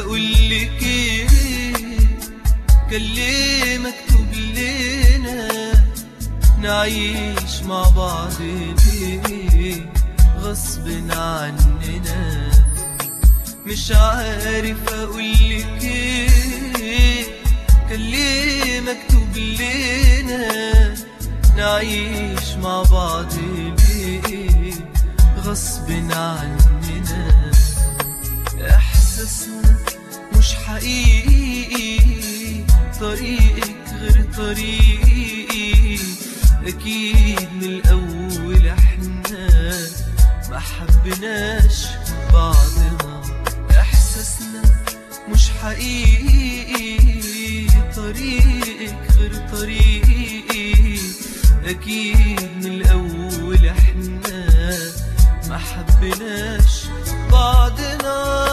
اقولك ايه كان ليه مكتوب لنا نعيش مع بعض ليه غصب عننا مش عارف اقولك ايه كان ليه مكتوب لنا نعيش مع بعض ليه غصب عننا احساسنا مش حقيقي طريقك غير طريقي اكيد من الاول احنا ما حبناش بعضنا احساسنا مش حقيقي طريقك غير طريقي اكيد من الاول احنا ما حبناش بعضنا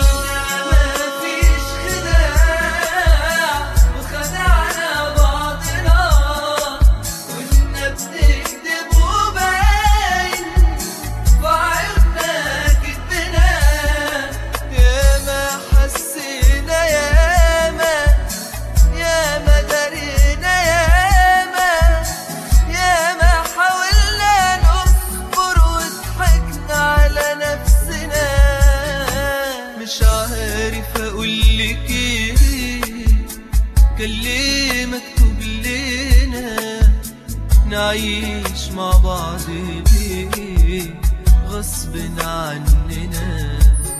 مفيش خداع وخدعنا بعضنا كنا بنكذب وباين وعرفنا كدبنا ياما حسينا ياما ياما درينا ياما ياما حاولنا نصبر وضحكنا على نفسنا مش عارف اقولك ايه كان ليه مكتوب لنا نعيش مع بعض ليه غصب عننا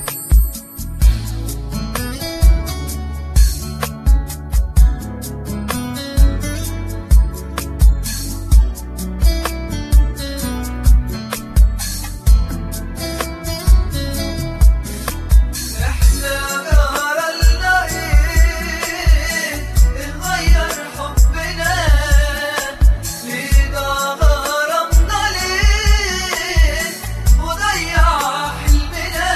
احنا جرالنا ايه اتغير حبنا ليه ده غرامنا ليه وضيع حلمنا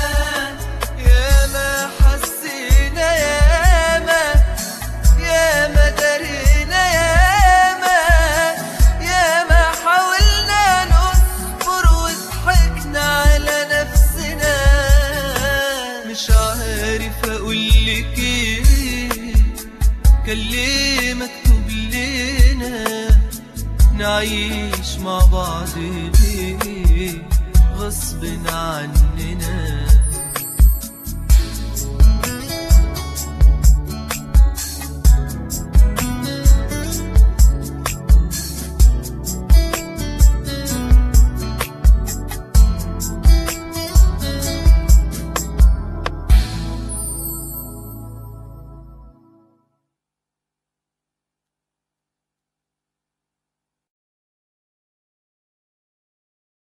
ياما حسينا ياما ياما درينا ياما ياما حاولنا نصبر وضحكنا على نفسنا مش عارف اقولك ايه كان ليه مكتوب لنا نعيش مع بعض ليه غصب عننا